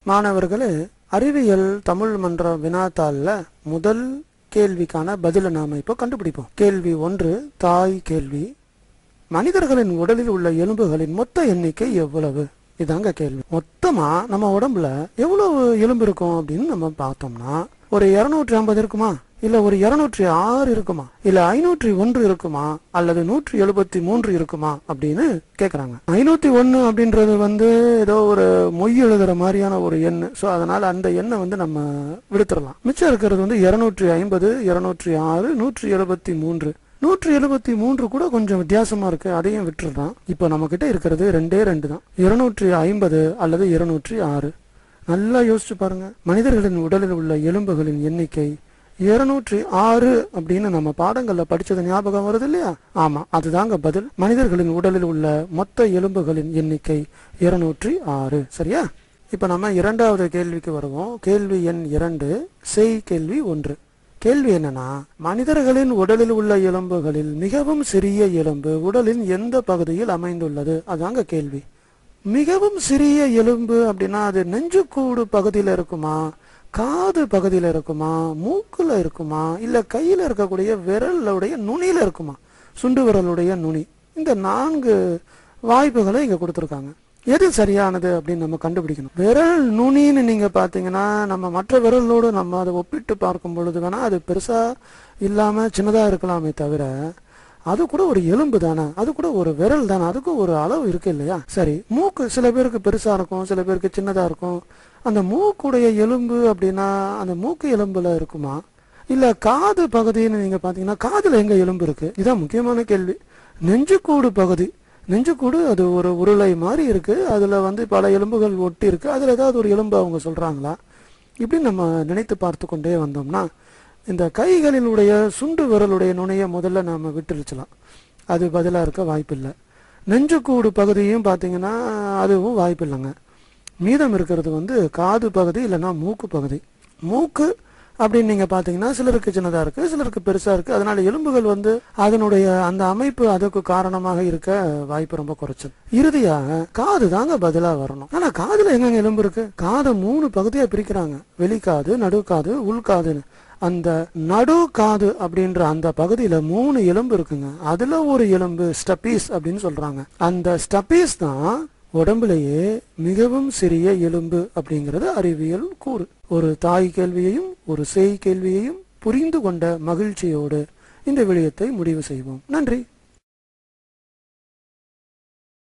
மாணவர்களே அறிவியல் தமிழ் மன்ற வினாத்தாள்ல முதல் கேள்விக்கான பதிலை நாம இப்போ கண்டுபிடிப்போம் கேள்வி ஒன்று தாய் கேள்வி மனிதர்களின் உடலில் உள்ள எலும்புகளின் மொத்த எண்ணிக்கை எவ்வளவு இதாங்க கேள்வி மொத்தமா நம்ம உடம்புல எவ்வளவு எலும்பு இருக்கும் அப்படின்னு நம்ம பார்த்தோம்னா ஒரு இருநூற்றி ஐம்பது இருக்குமா இல்ல ஒரு இருநூற்றி ஆறு இருக்குமா இல்ல ஐநூற்றி ஒன்று இருக்குமா அல்லது நூற்றி எழுபத்தி மூன்று இருக்குமா அப்படின்னு கேக்குறாங்க ஐநூத்தி ஒன்னு அப்படின்றது வந்து ஏதோ ஒரு மொய் எழுதுற மாதிரியான ஒரு எண் சோ அதனால அந்த எண்ணை வந்து நம்ம விடுத்துடலாம் மிச்சம் இருக்கிறது வந்து இருநூற்றி ஐம்பது இருநூற்றி ஆறு நூற்றி எழுபத்தி மூன்று நூற்றி எழுபத்தி மூன்று கூட கொஞ்சம் வித்தியாசமா இருக்கு அதையும் விட்டுறலாம் இப்போ நம்ம கிட்ட இருக்கிறது ரெண்டே ரெண்டு தான் இருநூற்றி ஐம்பது அல்லது இருநூற்றி ஆறு நல்லா யோசிச்சு பாருங்க மனிதர்களின் உடலில் உள்ள எலும்புகளின் எண்ணிக்கை இருநூற்றி ஆறு அப்படின்னு நம்ம பாடங்கள்ல படிச்சது ஞாபகம் வருது இல்லையா ஆமா அதுதாங்க பதில் மனிதர்களின் உடலில் உள்ள மொத்த எலும்புகளின் எண்ணிக்கை இருநூற்றி ஆறு சரியா இப்ப நம்ம இரண்டாவது கேள்விக்கு வருவோம் கேள்வி எண் இரண்டு செய் கேள்வி ஒன்று கேள்வி என்னன்னா மனிதர்களின் உடலில் உள்ள எலும்புகளில் மிகவும் சிறிய எலும்பு உடலின் எந்த பகுதியில் அமைந்துள்ளது அதாங்க கேள்வி மிகவும் சிறிய எலும்பு அப்படின்னா அது நெஞ்சுக்கூடு பகுதியில இருக்குமா காது பகுதியில இருக்குமா மூக்குல இருக்குமா இல்ல கையில இருக்கக்கூடிய விரலுடைய நுனியில இருக்குமா சுண்டு விரலுடைய நுனி இந்த நான்கு வாய்ப்புகளை இங்க கொடுத்துருக்காங்க எது சரியானது அப்படின்னு நம்ம கண்டுபிடிக்கணும் விரல் நுனின்னு நீங்க பாத்தீங்கன்னா நம்ம மற்ற விரலோடு நம்ம அதை ஒப்பிட்டு பார்க்கும் பொழுது வேணா அது பெருசா இல்லாம சின்னதா இருக்கலாமே தவிர அது கூட ஒரு எலும்பு தானே அது கூட ஒரு விரல் தானே அதுக்கும் ஒரு அளவு இருக்கு இல்லையா சரி மூக்கு சில பேருக்கு பெருசா இருக்கும் சில பேருக்கு சின்னதா இருக்கும் அந்த மூக்குடைய எலும்பு அப்படின்னா அந்த மூக்கு எலும்புல இருக்குமா இல்ல காது பகுதின்னு நீங்க பாத்தீங்கன்னா காதுல எங்க எலும்பு இருக்கு இதான் முக்கியமான கேள்வி நெஞ்சுக்கூடு பகுதி நெஞ்சுக்கூடு அது ஒரு உருளை மாதிரி இருக்கு அதுல வந்து பல எலும்புகள் ஒட்டி இருக்கு அதுல ஏதாவது ஒரு எலும்பு அவங்க சொல்றாங்களா இப்படி நம்ம நினைத்து பார்த்து கொண்டே வந்தோம்னா இந்த கைகளினுடைய சுண்டு விரலுடைய நுனையை முதல்ல நாம விட்டுருச்சலாம் அது பதிலாக இருக்க வாய்ப்பில்லை நெஞ்சுக்கூடு பகுதியும் பார்த்தீங்கன்னா அதுவும் வாய்ப்பு இல்லைங்க மீதம் இருக்கிறது வந்து காது பகுதி இல்லைன்னா மூக்கு பகுதி மூக்கு அப்படின்னு நீங்க பாத்தீங்கன்னா சிலருக்கு சின்னதா இருக்கு சிலருக்கு பெருசா இருக்கு அதனால எலும்புகள் வந்து அதனுடைய அந்த அமைப்பு அதுக்கு காரணமாக இருக்க வாய்ப்பு ரொம்ப குறைச்சல் இறுதியாக காது தாங்க பதிலா வரணும் ஆனா காதுல எங்கெங்க எலும்பு இருக்கு காதை மூணு பகுதியா பிரிக்கிறாங்க வெளிக்காது நடுக்காது உள்காதுன்னு அந்த நடு காது அப்படின்ற அந்த பகுதியில மூணு எலும்பு இருக்குங்க அதுல ஒரு எலும்பு ஸ்டபீஸ் அப்படின்னு சொல்றாங்க அந்த ஸ்டபீஸ் தான் உடம்புலேயே மிகவும் சிறிய எலும்பு அப்படிங்கிறது அறிவியல் கூறு ஒரு தாய் கேள்வியையும் ஒரு சேய் கேள்வியையும் புரிந்து கொண்ட மகிழ்ச்சியோடு இந்த விடயத்தை முடிவு செய்வோம் நன்றி